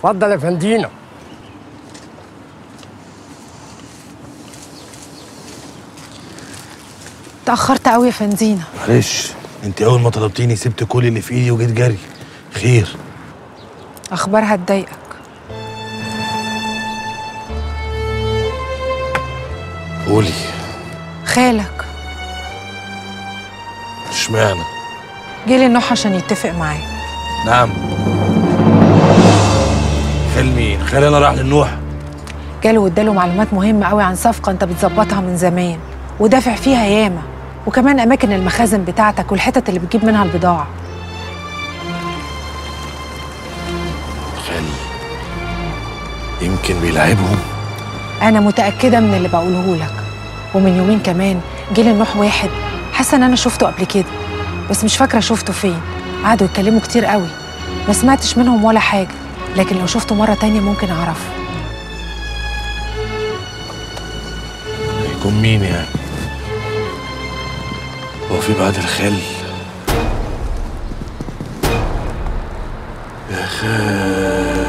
اتفضل يا فندينا تأخرت قوي يا فندينا معلش انت اول ما طلبتيني سبت كل اللي في ايدي وجيت جري خير أخبارها تضايقك قولي خالك اشمعنى جه النوح عشان يتفق معايا نعم خال مين خال انا راح للنوح جاله واداله معلومات مهمة قوي عن صفقة انت بتظبطها من زمان ودافع فيها ياما وكمان أماكن المخازن بتاعتك والحتت اللي بتجيب منها البضاعة خال يمكن بيلعبهم أنا متأكدة من اللي بقوله لك ومن يومين كمان جه النوح واحد حاسة إن أنا شفته قبل كده بس مش فاكرة شفته فين قعدوا يتكلموا كتير قوي ما سمعتش منهم ولا حاجة لكن لو شفته مرة تانية ممكن أعرفه يكون مين يعني هو في بعد الخال يا خال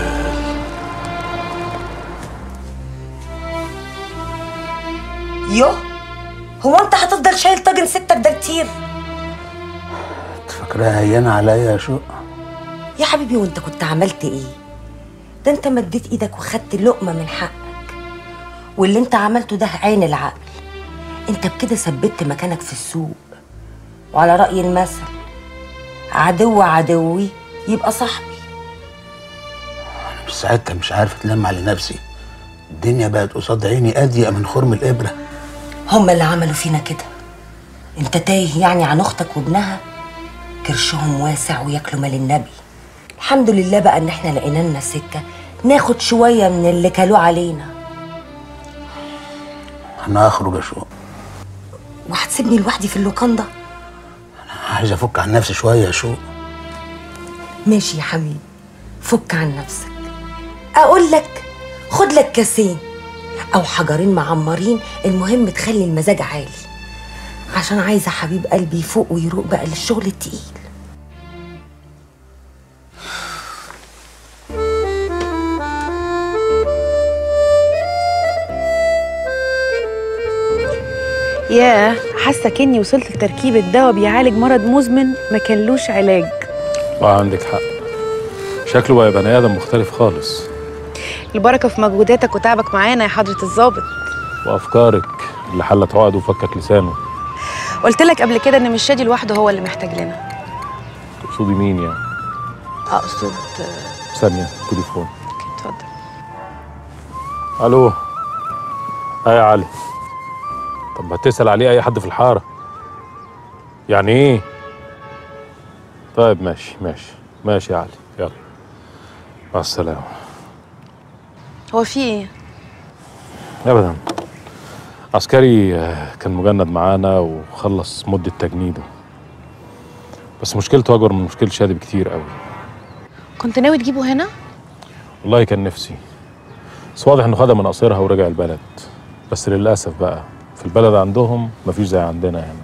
يوه هو انت هتفضل شايل طاجن ستك ده كتير فاكراها هينة عليا يا شوق يا حبيبي وانت كنت عملت ايه ده انت مديت ايدك وخدت لقمه من حقك واللي انت عملته ده عين العقل انت بكده ثبت مكانك في السوق وعلى راي المثل عدو عدوي يبقى صاحبي بس ساعتها مش عارف اتلم على نفسي الدنيا بقت قصاد عيني اضيق من خرم الابره هما اللي عملوا فينا كده انت تايه يعني عن اختك وابنها كرشهم واسع وياكلوا مال النبي الحمد لله بقى ان احنا لقينا لنا سكه ناخد شويه من اللي كلوه علينا انا هخرج يا شوق وهتسيبني لوحدي في اللوكان ده عايز افك عن نفسي شويه يا شوق ماشي يا حبيبي فك عن نفسك اقول لك خد لك كاسين او حجرين معمرين المهم تخلي المزاج عالي عشان عايزه حبيب قلبي يفوق ويروق بقى للشغل التقيل ياه حاسه كاني وصلت لتركيبه دواء بيعالج مرض مزمن ما كانلوش علاج اه عندك حق شكله بقى بني ادم مختلف خالص البركه في مجهوداتك وتعبك معانا يا حضره الضابط وافكارك اللي حلت عقده وفكك لسانه قلت لك قبل كده ان مش شادي لوحده هو اللي محتاج لنا تقصدي مين يعني اقصد ثانيه تليفون اتفضل الو اه يا علي طب ما تسال عليه اي حد في الحاره يعني ايه طيب ماشي ماشي ماشي يا علي يلا مع السلامه هو في ايه ابدا عسكري آه، كان مجند معانا وخلص مده تجنيده بس مشكلته اكبر من مشكله شادي بكتير قوي كنت ناوي تجيبه هنا والله كان نفسي بس واضح انه خدها من قصيرها ورجع البلد بس للاسف بقى في البلد عندهم مفيش زي عندنا يعني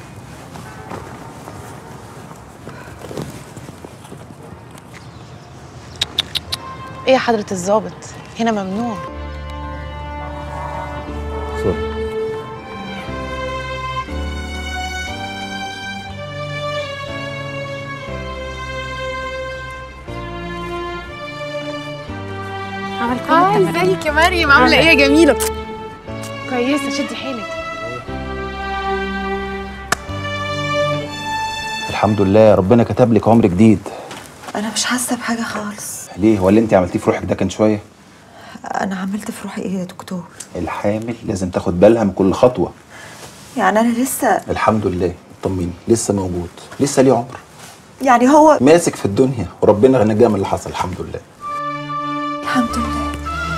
ايه يا حضره الضابط هنا ممنوع سوري عمل كل هاي التمارين. ازيك يا مريم عامله ايه يا جميله كويسه شدي حيلك الحمد لله ربنا كتب لك عمر جديد انا مش حاسه بحاجه خالص ليه هو اللي انت عملتيه في روحك ده كان شويه انا عملت في روحي ايه يا دكتور الحامل لازم تاخد بالها من كل خطوه يعني انا لسه الحمد لله طمني لسه موجود لسه ليه عمر يعني هو ماسك في الدنيا وربنا نجاه من اللي حصل الحمد لله الحمد لله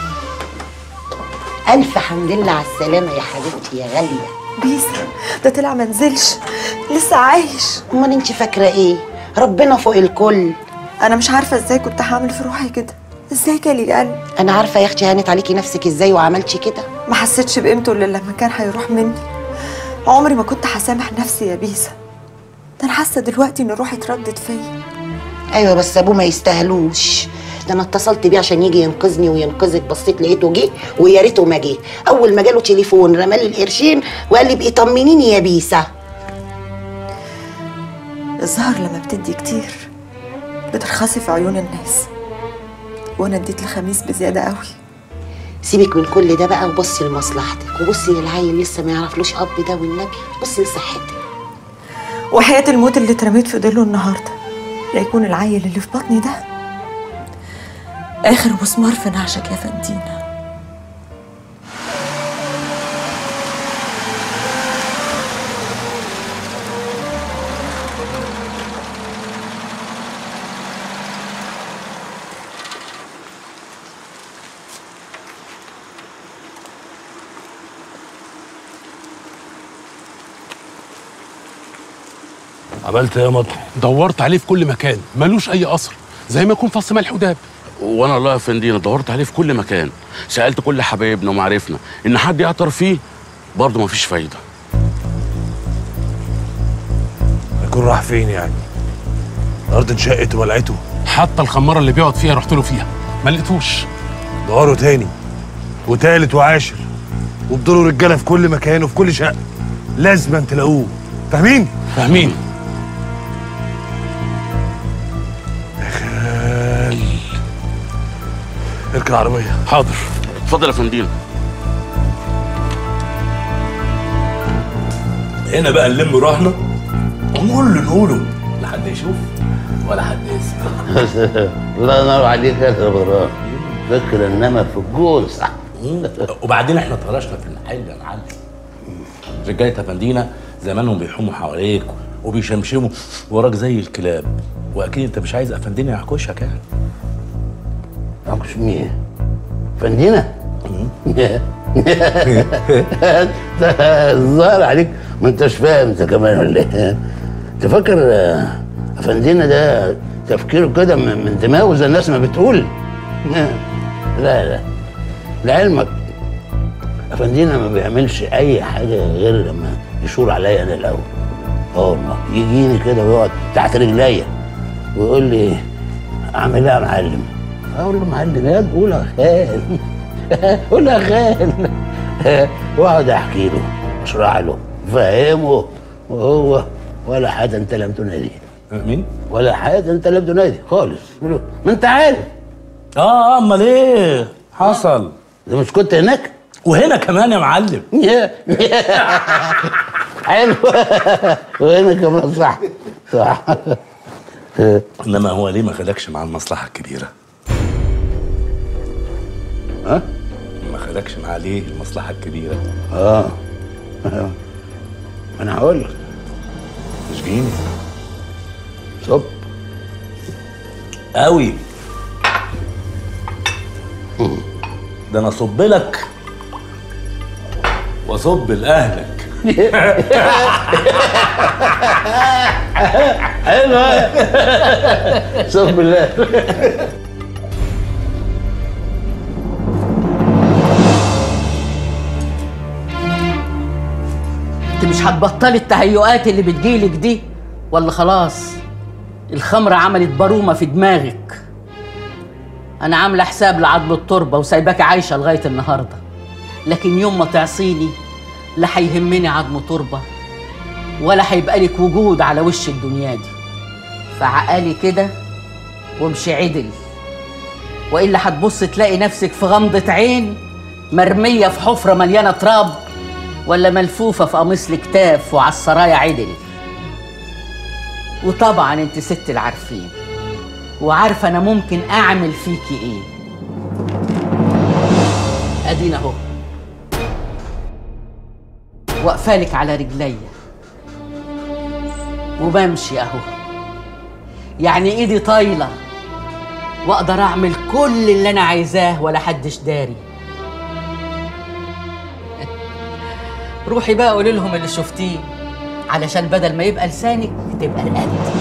ألف حمد لله على السلامة يا حبيبتي يا غالية بيسا ده طلع منزلش لسه عايش أمال أنت فاكرة إيه؟ ربنا فوق الكل انا مش عارفه ازاي كنت هعمل في روحي كده ازاي جالي القلب أنا عارفة يا أختي هانت عليكي نفسك إزاي وعملتي كده ما حسيتش بقيمته الا لما كان هيروح مني عمري ما كنت هسامح نفسي يا بيسا ده انا حاسه دلوقتي ان روحي اتردت فيا أيوة بس أبوه ما يستاهلوش ده انا اتصلت بيه عشان يجي ينقذني وينقذك بصيت لقيته جه ويا ريته ما جه اول ما جاله تليفون رمالي القرشين وقال لي بقي طمنيني يا بيسه الظهر لما بتدي كتير بترخصي في عيون الناس وانا اديت لخميس بزياده قوي سيبك من كل ده بقى وبصي لمصلحتك وبصي للعيل لسه ما يعرفلوش اب ده والنبي بصي لصحتك وحياة الموت اللي اترميت في ضله النهارده لا يكون العيل اللي في بطني ده اخر مسمار في نعشك يا فندينا عملت ايه يا مطر دورت عليه في كل مكان ملوش اي اثر زي ما يكون فص ملح وداب وانا الله يا فندينا دورت عليه في كل مكان سالت كل حبايبنا ومعارفنا ان حد يعتر فيه برضه مفيش فايده يكون راح فين يعني الارض انشقت وولعته حتى الخماره اللي بيقعد فيها رحت له فيها ما لقيتوش دوروا تاني وتالت وعاشر وفضلوا رجاله في كل مكان وفي كل شقه لازم تلاقوه فاهمين فاهمين خال اركن العربيه حاضر اتفضل يا فندينا هنا بقى نلم روحنا ونقول اللي نقوله لا حد يشوف ولا حد يسمع الله ينور عليك يا براء فكر انما في الجوز وبعدين احنا طرشنا في المحل يا معلم رجاله افندينا زمانهم بيحوموا حواليك وبيشمشموا وراك زي الكلاب واكيد انت مش عايز افندينا يعكشك يعني عكش مين فندينا الظاهر عليك ما انتش فاهم انت كمان ولا ايه انت فاكر آه، افندينا ده تفكيره كده من من دماغه زي الناس ما بتقول لا لا لعلمك افندينا ما بيعملش اي حاجه غير لما يشور عليا انا الاول اه والله يجيني كده ويقعد تحت رجليا ويقول لي اعمل ايه يا معلم اقول له معلم يا قول يا خال قول يا خال واقعد احكي له اشرح له فهمه وهو ولا حاجه انت لم تنادي مين؟ ولا حاجه انت لم تنادي خالص ما انت عارف اه امال ايه حصل ده مش كنت هناك وهنا كمان يا معلم حلو وهنا كمان صح صح انما هو ليه ما خدكش مع المصلحه الكبيره ها ما خدكش معاه ليه المصلحه الكبيره اه انا هقول لك مش جيني صب قوي ده انا اصب لك واصب لاهلك حلو صب بالله انت مش هتبطلي التهيؤات اللي بتجيلك دي ولا خلاص الخمرة عملت برومة في دماغك أنا عاملة حساب لعضل التربة وسايباكي عايشة لغاية النهاردة لكن يوم ما تعصيني لا هيهمني عظم تربة ولا هيبقى لك وجود على وش الدنيا دي فعقالي كده وامشي عدل وإلا هتبص تلاقي نفسك في غمضة عين مرمية في حفرة مليانة تراب ولا ملفوفة في قميص الكتاف وعلى السرايا عدل وطبعا انت ست العارفين وعارفة انا ممكن اعمل فيكي ايه ادينا اهو واقفالك على رجليا وبمشي اهو يعني ايدي طايله واقدر اعمل كل اللي انا عايزاه ولا حدش داري روحي بقى قولي لهم اللي شفتيه علشان بدل ما يبقى لسانك تبقى رقبتي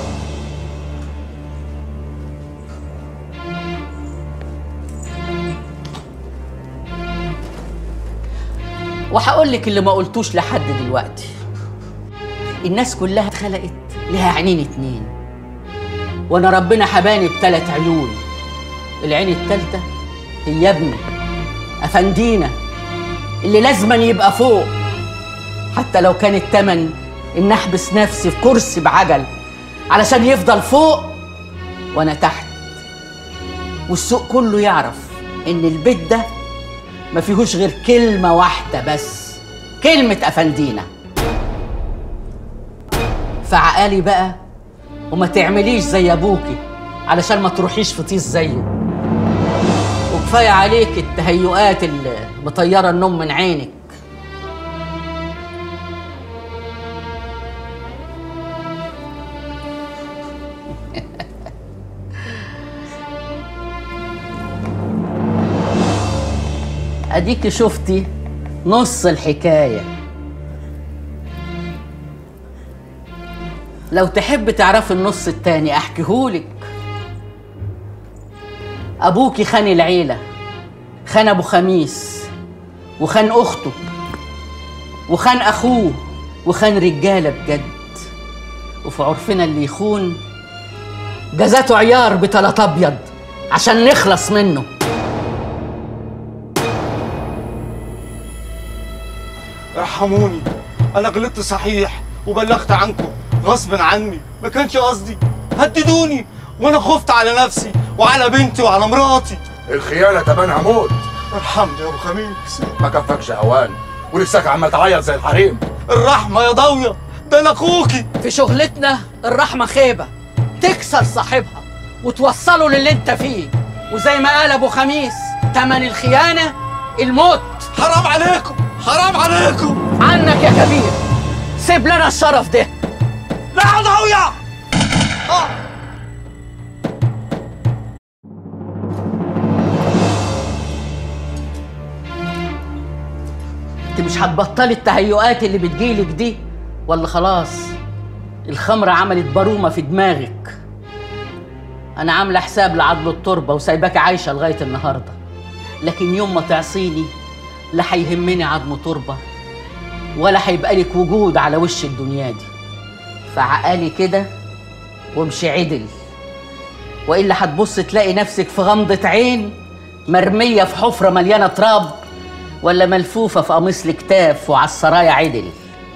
وهقول لك اللي ما قلتوش لحد دلوقتي الناس كلها اتخلقت لها عينين اتنين وانا ربنا حباني بتلات عيون العين التالتة هي ابني أفندينا اللي لازما يبقى فوق حتى لو كان التمن إن أحبس نفسي في كرسي بعجل علشان يفضل فوق وأنا تحت والسوق كله يعرف إن البيت ده ما فيهوش غير كلمة واحدة بس كلمة أفندينا فعقالي بقى وما تعمليش زي أبوكي علشان ما تروحيش في طيس زيه وكفاية عليك التهيؤات اللي مطيرة النوم من عينك اديكي شفتي نص الحكايه لو تحب تعرفي النص التاني احكيهولك ابوكي خان العيله خان ابو خميس وخان اخته وخان اخوه وخان رجاله بجد وفي عرفنا اللي يخون جزاته عيار بتلات ابيض عشان نخلص منه ارحموني انا غلطت صحيح وبلغت عنكم غصب عني ما كانش قصدي هددوني وانا خفت على نفسي وعلى بنتي وعلى مراتي الخيانة تمنها موت ارحمني يا ابو خميس ما كفكش هوان ولساك عمال تعيط زي الحريم الرحمة يا ضاوية ده انا اخوكي في شغلتنا الرحمة خيبة تكسر صاحبها وتوصله للي انت فيه وزي ما قال ابو خميس تمن الخيانة الموت حرام عليكم حرام عليكم عنك يا كبير سيب لنا الشرف ده لا يا ضاوية آه. انت مش هتبطلي التهيؤات اللي بتجيلك دي ولا خلاص الخمرة عملت برومة في دماغك أنا عاملة حساب لعضل التربة وسايباك عايشة لغاية النهاردة لكن يوم ما تعصيني لا هيهمني عظم تربة ولا هيبقى لك وجود على وش الدنيا دي فعقالي كده وامشي عدل وإلا هتبص تلاقي نفسك في غمضة عين مرمية في حفرة مليانة تراب ولا ملفوفة في قميص الكتاف وعلى السرايا عدل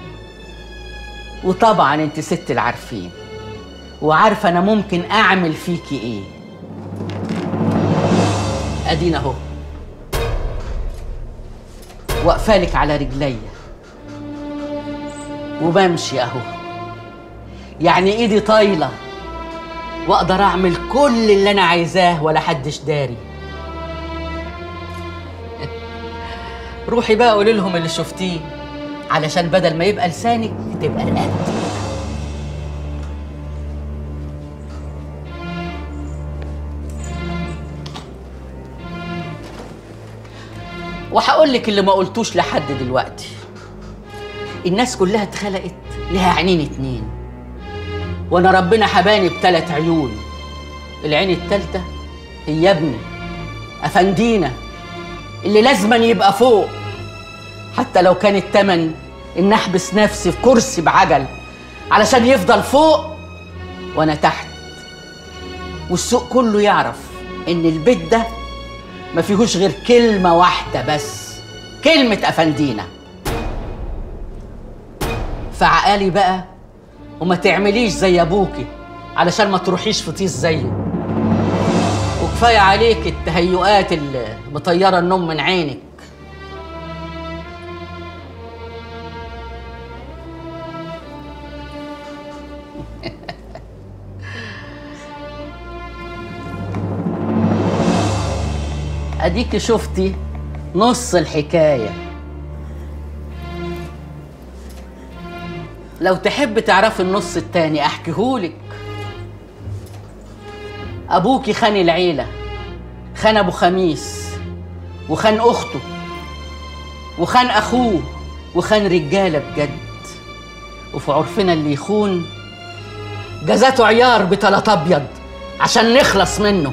وطبعا انت ست العارفين وعارفة انا ممكن اعمل فيكي ايه ادينا اهو واقفالك على رجليا وبمشي اهو يعني ايدي طايلة واقدر اعمل كل اللي انا عايزاه ولا حدش داري روحي بقى قولي لهم اللي شفتيه علشان بدل ما يبقى لسانك تبقى رقبتك وهقول لك اللي ما قلتوش لحد دلوقتي الناس كلها اتخلقت لها عينين اتنين وانا ربنا حباني بتلات عيون العين التالتة هي ابني افندينا اللي لازما يبقى فوق حتى لو كان التمن ان احبس نفسي في كرسي بعجل علشان يفضل فوق وانا تحت والسوق كله يعرف ان البيت ده ما فيهوش غير كلمة واحدة بس كلمة أفندينا فعقالي بقى وما تعمليش زي أبوكي علشان ما تروحيش في طيس زيه وكفاية عليك التهيؤات اللي مطيرة النوم من عينك اديكي شفتي نص الحكايه لو تحب تعرفي النص التاني احكيهولك ابوكي خان العيله خان ابو خميس وخان اخته وخان اخوه وخان رجاله بجد وفي عرفنا اللي يخون جزاته عيار بتلات ابيض عشان نخلص منه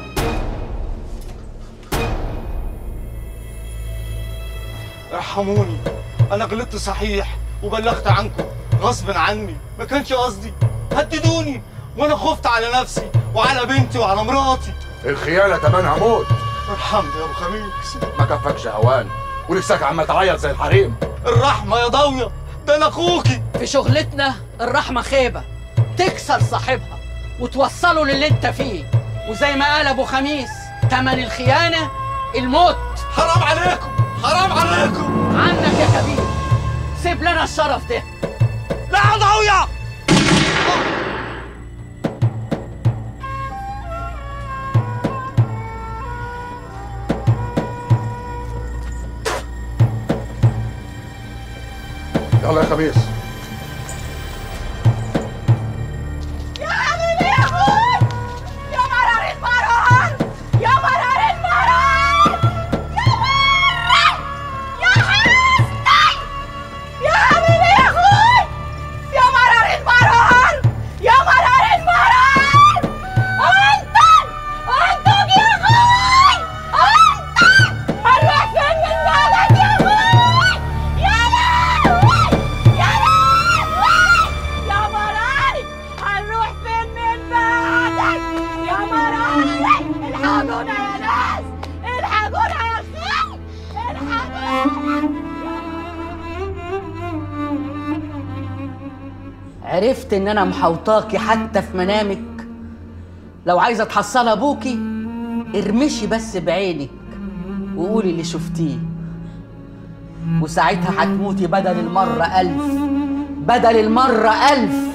ارحموني انا غلطت صحيح وبلغت عنكم غصب عني ما كانش قصدي هددوني وانا خفت على نفسي وعلى بنتي وعلى مراتي الخيانه تمنها موت ارحمني يا ابو خميس ما كفكش هوان ولساك عمال تعيط زي الحريم الرحمه يا ضاويه ده انا اخوكي في شغلتنا الرحمة خيبة تكسر صاحبها وتوصله للي انت فيه وزي ما قال ابو خميس تمن الخيانة الموت حرام عليكم حرام عليكم عنك يا كبير سيب لنا الشرف ده لا يا ضاويه يلا يا خميس يا حبيبي يا اخوي يا مرار المرار يا مرار المرار يا مرار يا حسني يا حبيبي يا اخوي يا مرار المرار يا مرار المرار انتم انتم يا اخوي انتم هنروح فين من بعدك يا اخوي يا لهوي يا لهوي يا مراري هنروح فين من بعدك يا مراري الحقونا يا ناس الحقونا يا اخي الحقونا عرفت ان انا محوطاكي حتى في منامك لو عايزه تحصل ابوكي ارمشي بس بعينك وقولي اللي شفتيه وساعتها هتموتي بدل المرة ألف بدل المرة ألف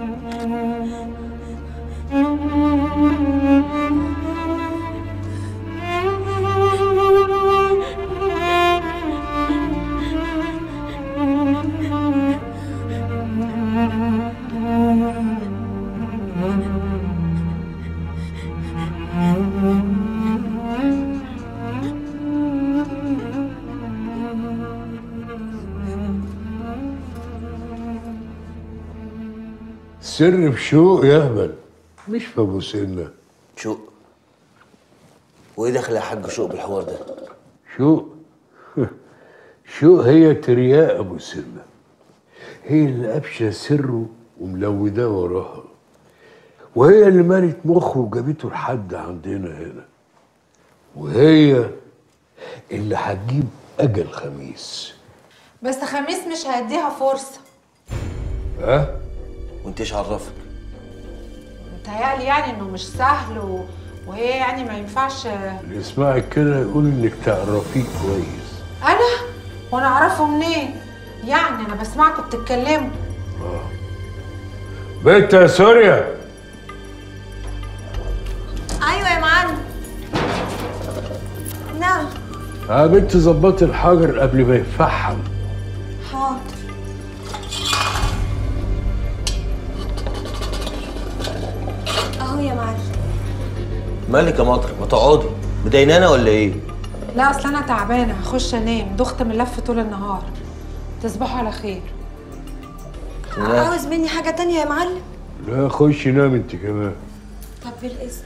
سر في شوق يا هبل مش في ابو سنه شوق وايه دخل يا حاج شوق بالحوار ده شوق شوق هي ترياق ابو سنه هي اللي قافشه سره وملوداه وراها وهي اللي مالت مخه وجابته لحد عندنا هنا وهي اللي هتجيب اجل خميس بس خميس مش هيديها فرصة ها وانت ايش عرفك متهيألي يعني انه مش سهل و... وهي يعني ما ينفعش اللي يسمعك كده يقول انك تعرفيه كويس انا وانا اعرفه منين يعني انا بسمعكم بتتكلموا بنت يا سوريا ايوه يا معلم نعم ها بنت ظبطي الحجر قبل ما يفحم حاضر اهو يا معلم مالك يا مطر ما تقعدي مضايقانا ولا ايه لا اصل انا تعبانه هخش انام دخت من اللف طول النهار تصبحوا على خير عاوز مني حاجه تانية يا معلم لا خشي نام انت كمان طب بالاذن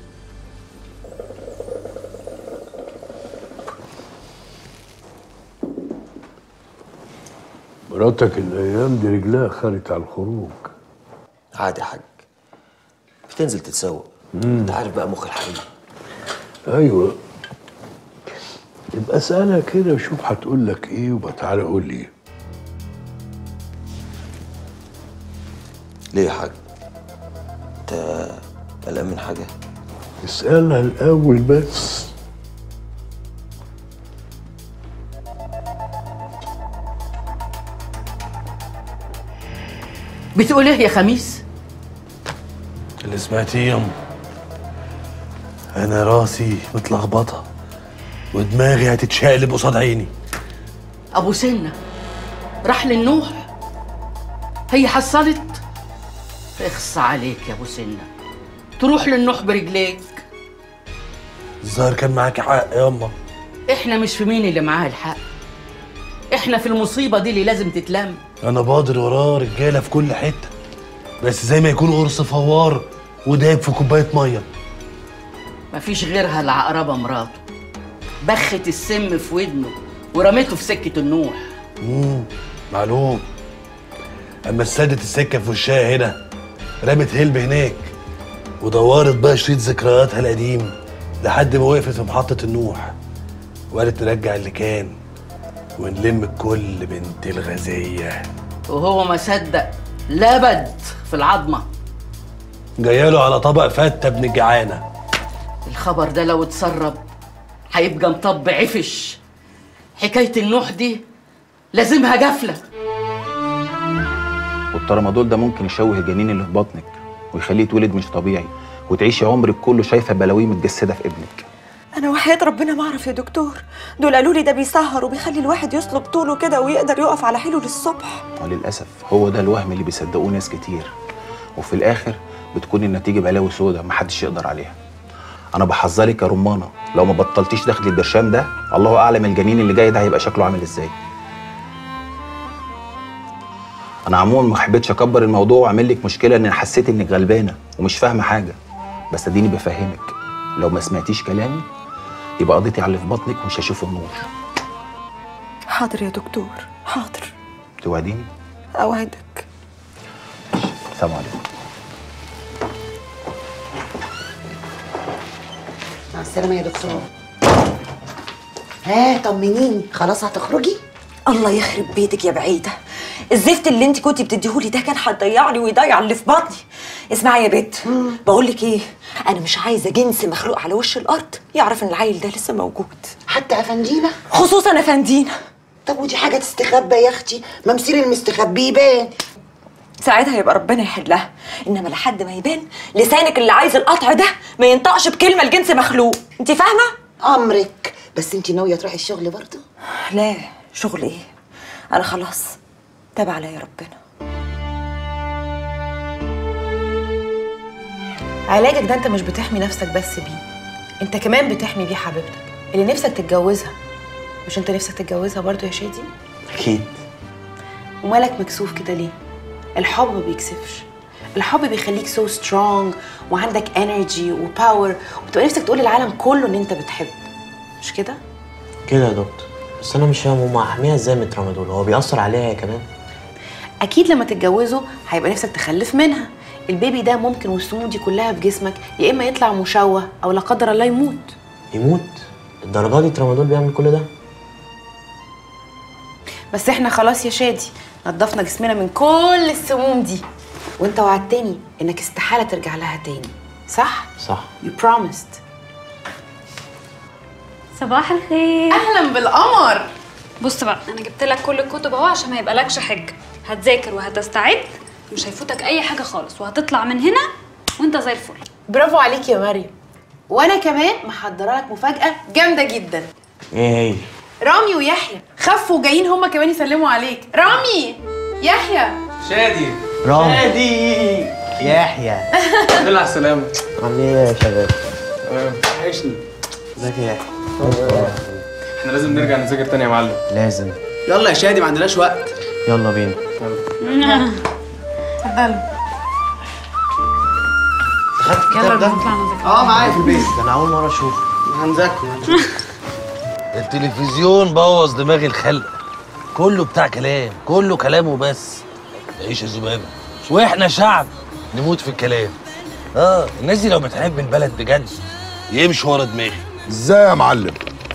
مراتك الايام دي رجلها خارت على الخروج عادي يا حاج بتنزل تتسوق انت عارف بقى مخ الحريم ايوه يبقى اسالها كده وشوف هتقول لك ايه وبقى تعالى قول لي ليه يا حاج انت قلقان من حاجه اسالها الاول بس بتقول ايه يا خميس اللي سمعتيه يما انا راسي متلخبطه ودماغي هتتشقلب قصاد عيني ابو سنه راح للنوح هي حصلت اخص عليك يا ابو سنه تروح للنوح برجليك الظاهر كان معاكي حق يما احنا مش في مين اللي معاه الحق احنا في المصيبه دي اللي لازم تتلم انا بادر وراه رجاله في كل حته بس زي ما يكون قرص فوار ودايب في كوبايه ميه مفيش غيرها العقربه مراته بخت السم في ودنه ورميته في سكه النوح امم معلوم اما سادت السكه في وشها هنا رمت هلب هناك ودورت بقى شريط ذكرياتها القديم لحد ما وقفت في محطة النوح وقالت نرجع اللي كان ونلم الكل بنت الغزية وهو ما صدق لبد في العظمه جايله على طبق فتة ابن الجعانة الخبر ده لو اتسرب هيبقى مطب عفش حكايه النوح دي لازمها جفله والترامادول ده ممكن يشوه الجنين اللي في بطنك ويخليه يتولد مش طبيعي وتعيشي عمرك كله شايفه بلاوي متجسده في ابنك انا وحياة ربنا ما اعرف يا دكتور دول قالوا لي ده بيسهر وبيخلي الواحد يصلب طوله كده ويقدر يقف على حيله للصبح وللاسف هو ده الوهم اللي بيصدقوه ناس كتير وفي الاخر بتكون النتيجه بلاوي سودا محدش يقدر عليها انا بحذرك يا رمانه لو ما بطلتيش دخل البرشام ده الله اعلم الجنين اللي جاي ده هيبقى شكله عامل ازاي انا عموما ما حبيتش اكبر الموضوع واعمل لك مشكله ان حسيت انك غلبانه ومش فاهمه حاجه بس اديني بفهمك لو ما سمعتيش كلامي يبقى قضيتي على اللي في بطنك ومش هشوف النور حاضر يا دكتور حاضر توعديني اوعدك السلام عليكم مع السلامة يا دكتور ها طمنيني خلاص هتخرجي الله يخرب بيتك يا بعيدة الزفت اللي انت كنتي بتديهولي ده كان هيضيعني ويضيع اللي في بطني اسمعي يا بت بقول لك ايه انا مش عايزه جنس مخلوق على وش الارض يعرف ان العيل ده لسه موجود حتى افندينا خصوصا افندينا طب ودي حاجة تستخبى يا اختي ما مصير المستخبي يبان ساعتها يبقى ربنا يحلها انما لحد ما يبان لسانك اللي عايز القطع ده ما ينطقش بكلمه لجنس مخلوق انت فاهمه امرك بس انت ناويه تروحي الشغل برضه لا شغل ايه انا خلاص تابع عليا ربنا علاجك ده انت مش بتحمي نفسك بس بيه انت كمان بتحمي بيه حبيبتك اللي نفسك تتجوزها مش انت نفسك تتجوزها برضو يا شادي اكيد ومالك مكسوف كده ليه الحب ما بيكسفش الحب بيخليك سو سترونج وعندك انرجي وباور وبتبقى نفسك تقول للعالم كله ان انت بتحب مش كده كده يا دكتور بس انا مش فاهم هما حاميها ازاي من الترامادول هو بيأثر عليها هي كمان اكيد لما تتجوزوا هيبقى نفسك تخلف منها البيبي ده ممكن والسموم دي كلها في جسمك يا اما يطلع مشوه او لا قدر الله يموت يموت الدرجات دي الترامادول بيعمل كل ده بس احنا خلاص يا شادي نضفنا جسمنا من كل السموم دي وانت وعدتني انك استحاله ترجع لها تاني صح صح you promised صباح الخير اهلا بالقمر بص بقى انا جبت لك كل الكتب اهو عشان ما يبقالكش حجه هتذاكر وهتستعد مش هيفوتك اي حاجه خالص وهتطلع من هنا وانت زي الفل برافو عليك يا مريم وانا كمان محضره لك مفاجاه جامده جدا ايه هي رامي ويحيى خفوا جايين هما كمان يسلموا عليك رامي يحيى شادي رامي. شادي يحيى الحمد لله على السلامة عاملين ايه يا شباب وحشني ازيك يا يحيى احنا لازم نرجع نذاكر تاني يا معلم لازم يلا يا شادي ما عندناش وقت يلا بينا اتفضلوا خدت يلا الكتاب ده نطلع نذاكر اه معايا في البيت ده انا اول مره اشوفه هنذاكر التلفزيون بوظ دماغ الخلق كله بتاع كلام كله كلام وبس عيش يا ذبابه واحنا شعب نموت في الكلام اه الناس دي لو بتحب البلد بجد يمشوا ورا دماغي ازاي يا معلم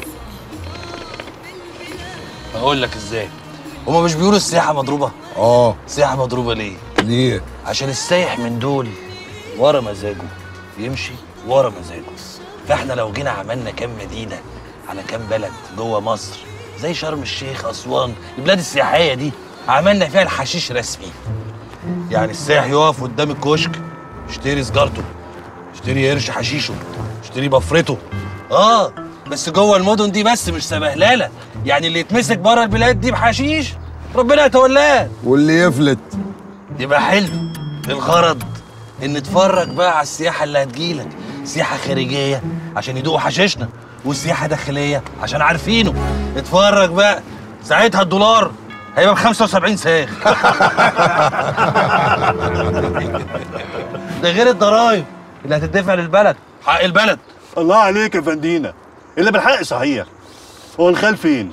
اقول لك ازاي هما مش بيقولوا السياحه مضروبه اه السياحه مضروبه ليه ليه عشان السايح من دول ورا مزاجه يمشي ورا مزاجه فاحنا لو جينا عملنا كام مدينه على كام بلد جوه مصر زي شرم الشيخ اسوان البلاد السياحيه دي عملنا فيها الحشيش رسمي يعني السائح يقف قدام الكشك يشتري سجارته يشتري قرش حشيشه يشتري بفرته اه بس جوه المدن دي بس مش سبهلله يعني اللي يتمسك بره البلاد دي بحشيش ربنا يتولاه واللي يفلت يبقى حلو الغرض ان نتفرج بقى على السياحه اللي هتجيلك سياحه خارجيه عشان يدوقوا حشيشنا وسياحه داخليه عشان عارفينه اتفرج بقى ساعتها الدولار هيبقى ب 75 ساغ ده غير الضرايب اللي هتدفع للبلد حق البلد الله عليك يا فندينا اللي بالحق صحيح هو الخال فين؟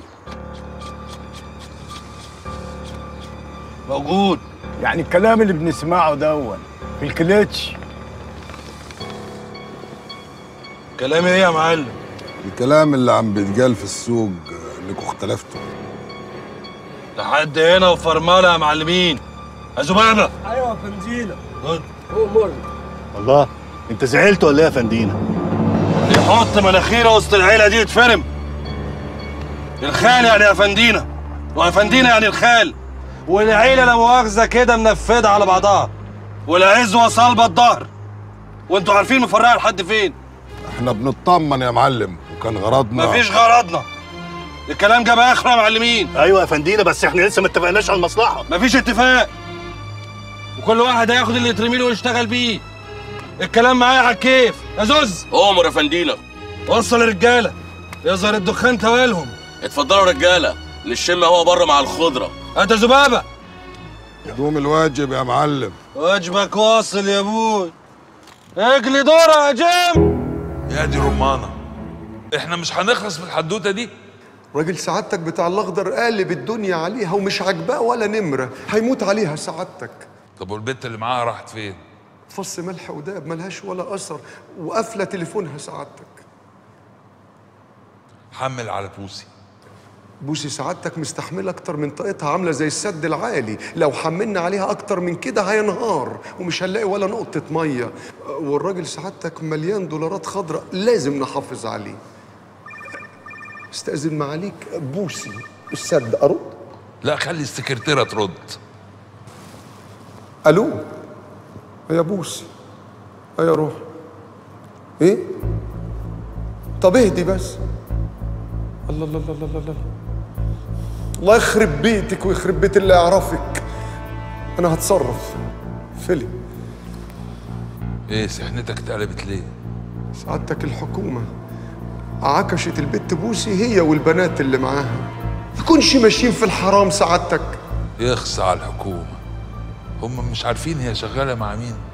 موجود يعني الكلام اللي بنسمعه دون في الكليتش كلام ايه يا معلم الكلام اللي عم بيتقال في السوق آه، انكم اختلفتوا لحد هنا وفرمانه يا معلمين يا زبابه ايوه يا فندينا خد الله انت زعلت ولا ايه يا فندينا يحط مناخيره وسط العيله دي يتفرم الخال يعني افندينا وافندينا يعني الخال والعيله لا مؤاخذه كده منفذه على بعضها والعزوه صلبه الظهر وانتوا عارفين مفرقه لحد فين احنا بنطمن يا معلم وكان غرضنا مفيش غرضنا الكلام جاب اخره يا معلمين ايوه يا فندينا بس احنا لسه ما اتفقناش على المصلحه مفيش اتفاق وكل واحد هياخد اللي يترمي له ويشتغل بيه الكلام معايا على الكيف يا زوز امر يا فندينا وصل الرجاله يظهر الدخان توالهم اتفضلوا رجاله نشم هوا بره مع الخضره انت زبابه دوم الواجب يا معلم واجبك واصل يا ابوي اجلي دورة يا جيم يا دي رمانه احنا مش هنخلص من الحدوته دي راجل سعادتك بتاع الاخضر قالب الدنيا عليها ومش عاجباه ولا نمره هيموت عليها سعادتك طب والبنت اللي معاها راحت فين فص ملح وداب ملهاش ولا اثر وقافله تليفونها سعادتك حمل على بوسي بوسي سعادتك مستحمله اكتر من طاقتها عامله زي السد العالي لو حملنا عليها اكتر من كده هينهار ومش هنلاقي ولا نقطه ميه والراجل سعادتك مليان دولارات خضراء لازم نحافظ عليه استاذن معاليك بوسي السد ارد لا خلي السكرتيره ترد الو يا بوسي يا روح ايه طب اهدي بس الله الله الله الله الله الله الله يخرب بيتك ويخرب بيت اللي يعرفك انا هتصرف فيلم ايه سحنتك اتقلبت ليه سعادتك الحكومة عكشت البت بوسي هي والبنات اللي معاها يكونش ماشيين في الحرام سعادتك يخص على الحكومه هم مش عارفين هي شغاله مع مين